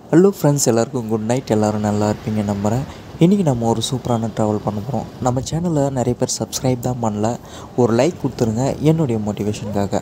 Hello friends எல்லாருக்கும் good night எல்லோரும் நல்லா இருப்பீங்க நம்புகிறேன் இன்றைக்கி நம்ம ஒரு சூப்பரான ட்ராவல் பண்ண போகிறோம் நம்ம சேனலை நிறைய பேர் சப்ஸ்கிரைப் தான் பண்ணல ஒரு லைக் கொடுத்துருங்க என்னுடைய மோட்டிவேஷனுக்காக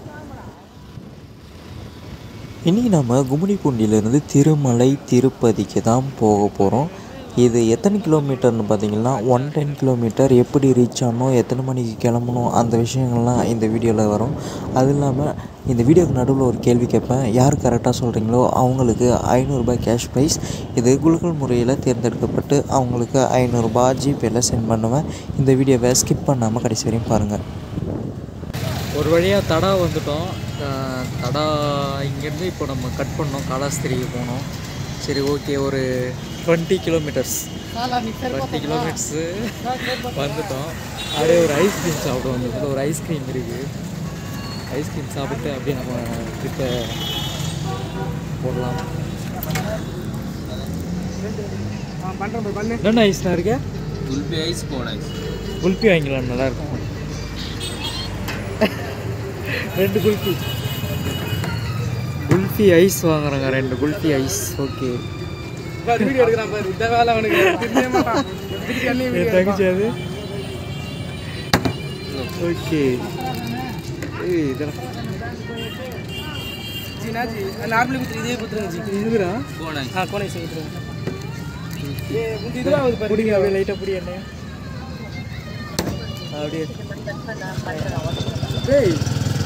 இன்றைக்கி நம்ம கும்மிடிப்பூண்டியிலேருந்து திருமலை திருப்பதிக்கு தான் போக போகிறோம் இது எத்தனை கிலோமீட்டர்னு பார்த்தீங்கன்னா ஒன் டென் கிலோமீட்டர் எப்படி ரீச் ஆகணும் எத்தனை மணிக்கு கிளம்பணும் அந்த விஷயங்கள்லாம் இந்த வீடியோவில் வரும் அது இல்லாமல் இந்த வீடியோக்கு நடுவில் ஒரு கேள்வி கேட்பேன் யார் கரெக்டாக சொல்கிறீங்களோ அவங்களுக்கு ஐநூறுரூபா கேஷ் ப்ரைஸ் இது குலுக்கல் முறையில் தேர்ந்தெடுக்கப்பட்டு அவங்களுக்கு ஐநூறுரூபா ஜிபேயில் சென்ட் பண்ணுவேன் இந்த வீடியோவை ஸ்கிப் பண்ணாமல் கடைசி வரையும் பாருங்கள் ஒரு வழியாக தடா வந்துட்டோம் அஹ் தடா இங்கேருந்து இப்போ நம்ம கட் பண்ணோம் காலாஸ்திரிக்கு போனோம் சரி ஓகே ஒரு டுவெண்ட்டி கிலோமீட்டர்ஸ் டுவெண்ட்டி கிலோமீட்டர்ஸு வந்துட்டோம் அப்படியே ஒரு ஐஸ்கிரீம் சாப்பிட வந்ததில் ஒரு ஐஸ்கிரீம் இருக்குது ஐஸ்கிரீம் சாப்பிட்டு அப்படியே நம்ம ட்ரிப்பை போடலாம் என்ன ஐஸ்னா இருக்கு kulfi ice cone ice kulfi வாங்கிக்கலாம் நல்லா இருக்கும் ரெண்டு குல்பி குல்ஃபி ஐஸ் வாங்குறாங்க ரெண்டு குல்ஃபி ஐஸ் ஓகே வீடியோ எடுக்கிறான் பாரு இந்த வேலை அவனுக்கு திரும்பவே மாட்டான் பிரியாணி என் தங்கச்சி அது ஓகே ஏய் இதெல்லாம் ஜினாஜி நார்மலி குத்துரு இதே குத்துருங்க ஜி இதுரா கோன் ஐஸ் ஆ கோன் ஐஸ் குத்துருங்க ஏ முந்தி இதுவா ஆகுது பாரு பிடிங்க அப்படியே லைட்டாக பிடி என்ன அப்படியே ஏய்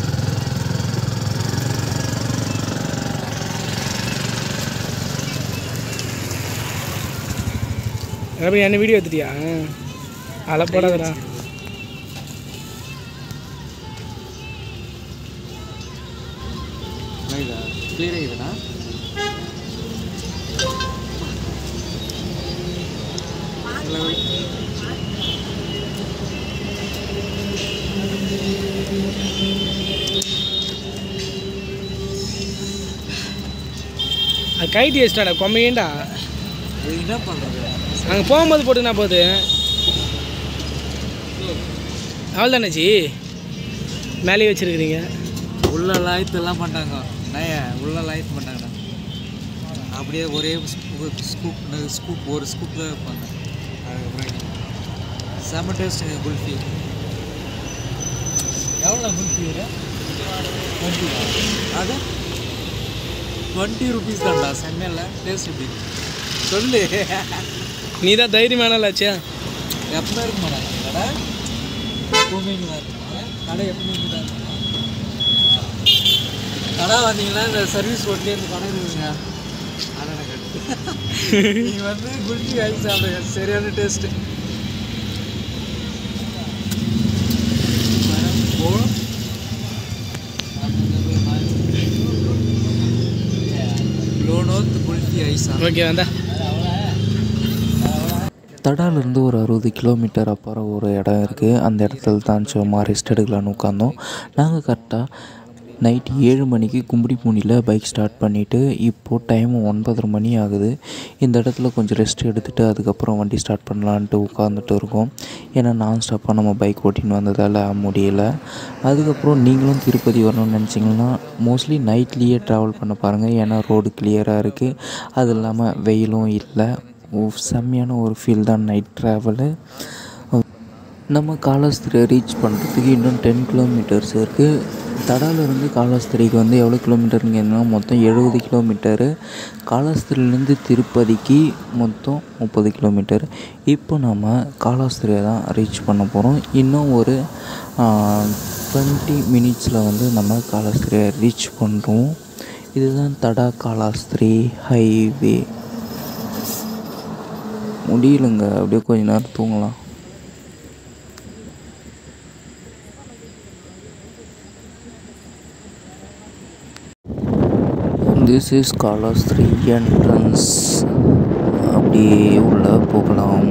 அப்படி என்ன வீடியோ எடுத்துட்டியா அதெல்லாம் போடாதடா கிளியர் ஆகிடுதா அது கைட்டு வச்சிட்டாடா கொம்மையேண்டா என்ன பண்ணுறது அங்கே போகும்போது போட்டுனா போகுது அவள் தானேச்சி மேலேயே வச்சிருக்கிறீங்க உள்ள லாயத்தெல்லாம் பண்ணிட்டாங்க நான் உள்ள லாயத்து பண்ணிட்டாங்கண்ணா அப்படியே ஒரே ஸ்கூப் ஸ்கூப் ஒரு ஸ்கூப்பில் வைப்பாங்க அதுக்கப்புறம் செம்ம டேஸ்ட்டுங்க குல்ஃபி எவ்வளோ குல்ஃபி வர டுவெண்ட்டி அது டுவெண்ட்டி ருபீஸ் தான்டா சென்னையில் டேஸ்ட் எப்படி சொல்லு நீ தான் தைரியமானலாச்சியா எப்போ இருக்க மாட்டாங்க கடை எப்பவுமே இங்கே தான் இருக்குமா கடை எப்பவுமே இங்கே தான் இருக்குமா கடை வந்தீங்கன்னா இந்த சர்வீஸ் ரோட்லேயே இந்த கடை இருக்குங்க அண்ணனை கட்டு நீங்கள் வந்து குல்ஃபி வாங்கி சாப்பிடுங்க சரியான டேஸ்ட்டு லோனோத் குல்ஃபி ஐஸா ஓகே வந்தா தடாலேருந்து ஒரு அறுபது கிலோமீட்டர் அப்புறம் ஒரு இடம் இருக்குது அந்த இடத்துல தான் சும்மா ரெஸ்ட் எடுக்கலான்னு உட்காந்தோம் நாங்கள் கரெக்டாக நைட் ஏழு மணிக்கு கும்படிப்பூண்டியில் பைக் ஸ்டார்ட் பண்ணிவிட்டு இப்போது டைம் ஒன்பதரை மணி ஆகுது இந்த இடத்துல கொஞ்சம் ரெஸ்ட் எடுத்துகிட்டு அதுக்கப்புறம் வண்டி ஸ்டார்ட் பண்ணலான்ட்டு உட்காந்துட்டு இருக்கோம் ஏன்னா நான் ஸ்டாப்பாக நம்ம பைக் ஓட்டின்னு வந்ததால் முடியல அதுக்கப்புறம் நீங்களும் திருப்பதி வரணும்னு நினச்சிங்கன்னா மோஸ்ட்லி நைட்லேயே ட்ராவல் பண்ண பாருங்கள் ஏன்னா ரோடு கிளியராக இருக்குது அது இல்லாமல் வெயிலும் இல்லை ஓ- செம்மையான ஒரு ஃபீல் தான் நைட் ட்ராவலு நம்ம காலாஸ்திரியை ரீச் பண்ணுறதுக்கு இன்னும் டென் கிலோமீட்டர்ஸ் இருக்குது தடாலேருந்து காலாஸ்திரிக்கு வந்து எவ்வளோ கிலோமீட்டருங்கன்னா மொத்தம் எழுபது கிலோமீட்டரு காலாஸ்திரிலேருந்து திருப்பதிக்கு மொத்தம் முப்பது கிலோமீட்டர் இப்போ நம்ம காலாஸ்திரியை தான் ரீச் பண்ண போகிறோம் இன்னும் ஒரு டுவெண்ட்டி மினிட்ஸில் வந்து நம்ம காலாஸ்திரியை ரீச் பண்ணுறோம் இதுதான் தடா காலாஸ்திரி ஹைவே முடியலங்க அப்படியே கொஞ்ச நேரம் தூங்கலாம் திஸ் இஸ் காலாஸ்திரி என்ட்ரன்ஸ் அப்படியே உள்ள போகலாம்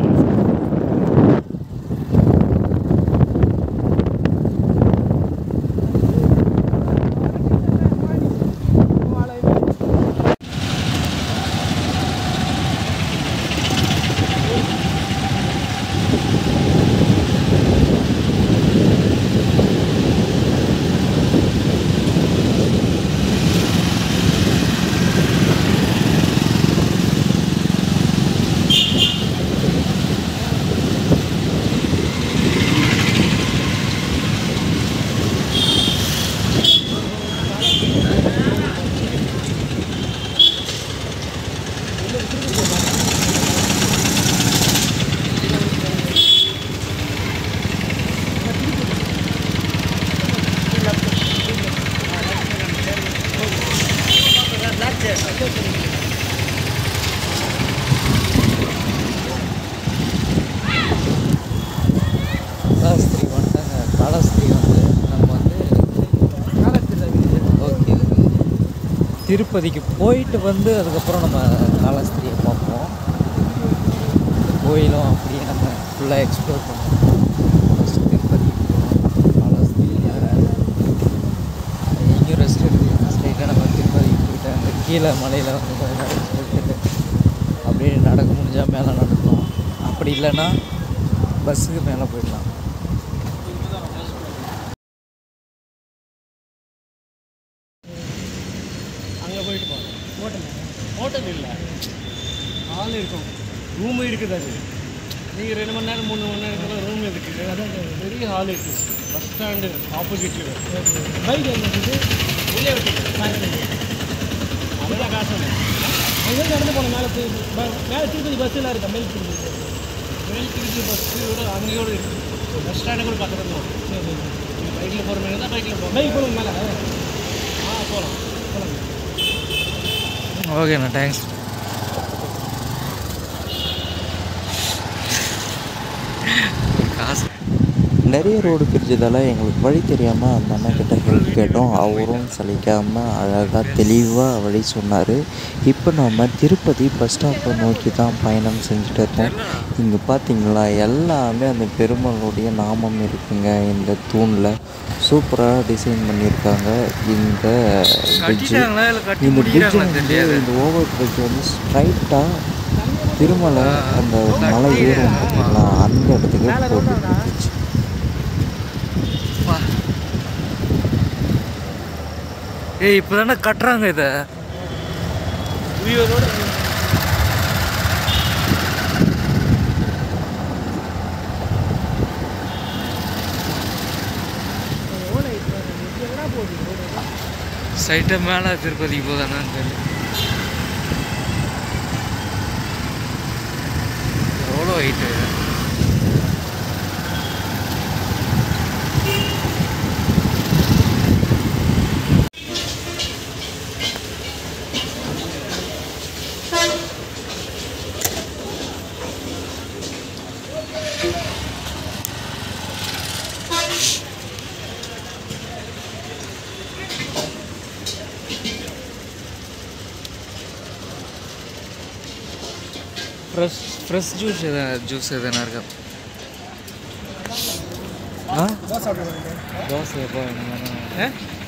காலாஸ்திரி வந்துட்டாங்க காலாஸ்திரி வந்து நம்ம வந்து ஓகே திருப்பதிக்கு போயிட்டு வந்து அதுக்கப்புறம் நம்ம காலாஸ்திரியை பார்ப்போம் இந்த கோயிலும் அப்படியே நம்ம ஃபுல்லாக எக்ஸ்ப்ளோர் பண்ணுவோம் ஃபஸ்ட் திருப்பதி போகலாம் காலாஸ்திரி எங்கேயும் ரெஸ்ட் எடுத்து ஸ்ட்ரைட்டாக நம்ம திருப்பதிக்கு போயிட்டு அங்கே கீழே மலையில் வந்து கொஞ்ச நேரம் rest எடுத்துட்டு அப்படியே நடக்க முடிஞ்சால் மேலே நடக்கலாம் அப்படி இல்லைன்னா பஸ்ஸுக்கு மேலே போயிடலாம் அங்கே போயிட்டு போகலாம் ஹோட்டல் ஹோட்டல் இல்லை ஹால் இருக்கும் ரூம் இருக்குது அது நீங்கள் ரெண்டு மணி நேரம் மூணு மணி நேரத்தில் ரூம் இருக்குது அதான் பெரிய ஹால் இருக்குது பஸ் ஸ்டாண்டு ஆப்போசிட்டில் பைக் எங்கே இருக்குது உள்ளே விட்டு அதெல்லாம் காசு இல்லை அங்கே நடந்து போன மேலே போய் மேலே திருப்பதி பஸ்ஸில் இருக்கா மேல் திருப்பதி மேல் திருப்பதி பஸ்ஸு கூட அங்கேயோடு இருக்குது பஸ் ஸ்டாண்டு கூட பக்கத்தில் தான் சரி சரி பைக்கில் போகிற மாதிரி தான் பைக்கில் போகிறோம் பைக் போகணும் மேலே ஆ போகலாம் போகலாம் ஓகேண்ணா தேங்க்ஸ் காசு நிறைய ரோடு பிரிஞ்சதால் எங்களுக்கு வழி தெரியாமல் அந்த அண்ணன்கிட்ட ஹெல்ப் கேட்டோம் அவரும் சலிக்காமல் அழகாக தெளிவாக வழி சொன்னார் இப்போ நம்ம திருப்பதி பஸ் ஸ்டாப்பை நோக்கி தான் பயணம் செஞ்சுட்டு இருக்கோம் இங்கே பார்த்தீங்களா எல்லாமே அந்த பெருமாளுடைய நாமம் இருக்குங்க இந்த தூணில் சூப்பராக டிசைன் பண்ணியிருக்காங்க இந்த பிரிட்ஜு கட்டிட்டாங்களா இல்லை கட்டி இந்த பிரிட்ஜ் முடிக்கிறாங்களா வந்து தெரியாது இந்த ஓவர் பிரிட்ஜ் வந்து ஸ்ட்ரைட்டாக திருமலை அந்த மலை ஏறும் பார்த்தீங்களா அந்த இடத்துக்கு போட்டு பிரிட்ஜ் வா. ஏய் இப்போ தானே கட்டுறாங்க இதை உயிரோட சைட்டை மேலே திருப்பதிக்கு போதானான்னு தெரியல எவ்வளோ ஹைட்டு ஃப்ரெஷ் ஃப்ரெஷ் ஜூஸ் எதா ஜூஸ் எதனா இருக்கா ஆ தோசை எப்போ வேணுமா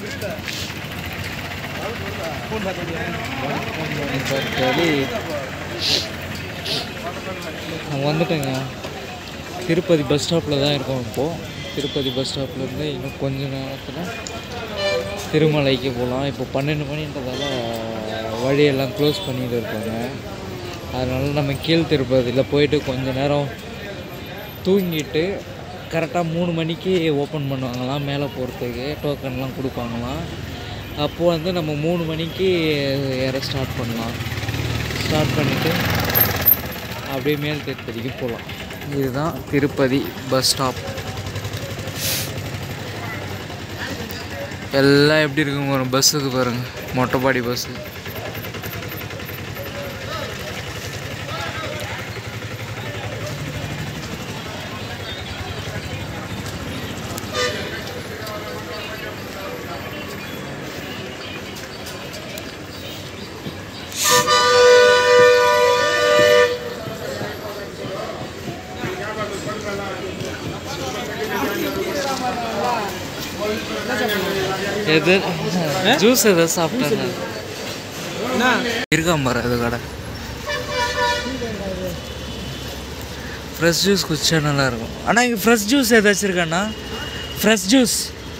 தக்காளி நான் வந்துட்டேங்க திருப்பதி பஸ் ஸ்டாப்பில் தான் இருக்கோம் இப்போது திருப்பதி பஸ் ஸ்டாப்லேருந்து இன்னும் கொஞ்ச நேரத்தில் திருமலைக்கு போகலாம் இப்போ பன்னெண்டு மணின்றதால வழியெல்லாம் க்ளோஸ் பண்ணிட்டு இருப்பாங்க அதனால நம்ம கீழ் திருப்பதியில் போயிட்டு கொஞ்ச நேரம் தூங்கிட்டு கரெக்டாக மூணு மணிக்கு ஓப்பன் பண்ணுவாங்களாம் மேலே போகிறதுக்கு டோக்கன்லாம் கொடுப்பாங்களாம் அப்போது வந்து நம்ம மூணு மணிக்கு ஏற ஸ்டார்ட் பண்ணலாம் ஸ்டார்ட் பண்ணிவிட்டு அப்படியே மேல் திருப்பதிக்கு போகலாம் இதுதான் திருப்பதி பஸ் ஸ்டாப் எல்லாம் எப்படி இருக்குங்க ஒரு பஸ்ஸுக்கு பாருங்க மொட்டைப்பாடி பஸ்ஸு எது ஜூஸ் எதாவது சாப்பிட்டேன் இருக்காம பாரு அது கடை ஃப்ரெஷ் ஜூஸ் குடிச்சா நல்லா இருக்கும் அண்ணா இங்கே ஃப்ரெஷ் ஜூஸ் ஏதாச்சும் இருக்காண்ணா ஃப்ரெஷ் ஜூஸ்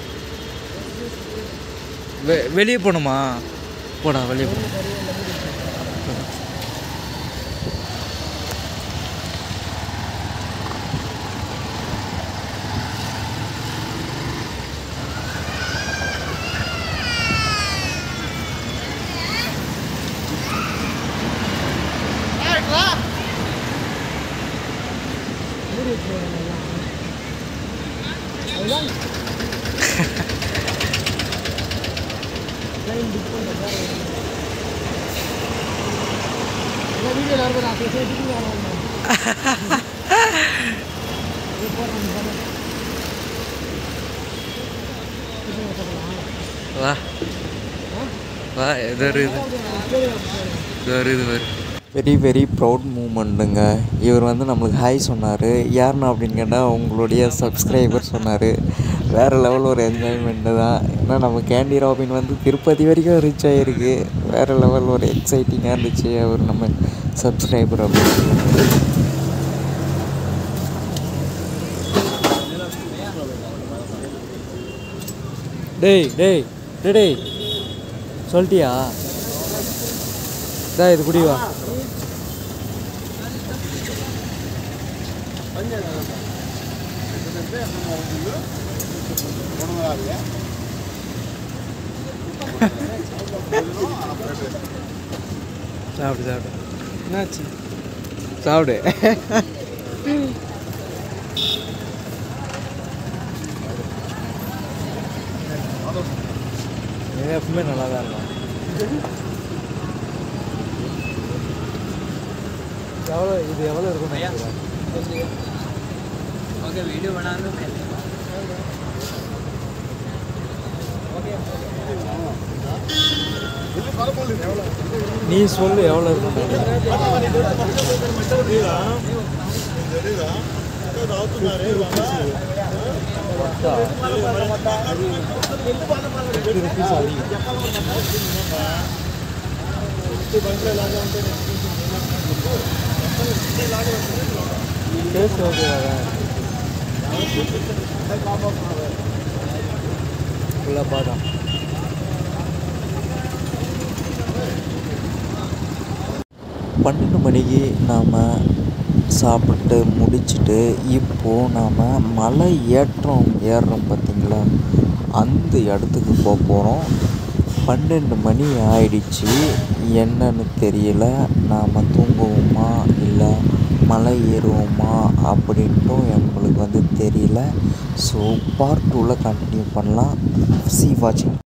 வெ வெளியே போகணுமா போடா வெளியே போ வா வா இது ஒரு இது இது ஒரு இது வரும் வெரி வெரி ப்ரௌட் மூமெண்ட்டுங்க இவர் வந்து நம்மளுக்கு ஹாய் சொன்னார் யாருண்ணா அப்படின்னு கேட்டால் உங்களுடைய சப்ஸ்கிரைபர் சொன்னார் வேறு லெவல் ஒரு என்ஜாய்மெண்ட்டு தான் ஏன்னா நம்ம கேண்டி ராபின் வந்து திருப்பதி வரைக்கும் ரீச் ஆகிருக்கு வேறு லெவல் ஒரு எக்ஸைட்டிங்காக இருந்துச்சு அவர் நம்ம சப்ஸ்கிரைபர் அப்படின்னு டேய் டேய் டேய் டேய் சொல்லிட்டியா டா இது குடி வா சாப்பிடு சாப்பிடு என்னாச்சு சாப்பிடு இது எப்பவுமே நல்லா தான் இருக்கும் எவ்வளோ இது எவ்வளோ இருக்கும் ஓகே வீடியோ வேணாலும் நீ சொல்லு எவ்வளோ இருக்கும் டேஸ்ட் ஓகேவா ஃபுல்லாக பாதாம் பன்னெண்டு மணிக்கு நாம் சாப்பிட்டு முடிச்சுட்டு இப்போது நாம் மலை ஏற்றம் ஏறுறோம் பார்த்தீங்களா அந்த இடத்துக்கு போக போகிறோம் பன்னெண்டு மணி ஆயிடுச்சு என்னன்னு தெரியல நாம் தூங்குவோமா இல்லை மலை ஏறுவோமா அப்படின்ட்டும் எங்களுக்கு வந்து தெரியல ஸோ பார்ட் டூவில் கண்டினியூ பண்ணலாம் சி வாட்சிங்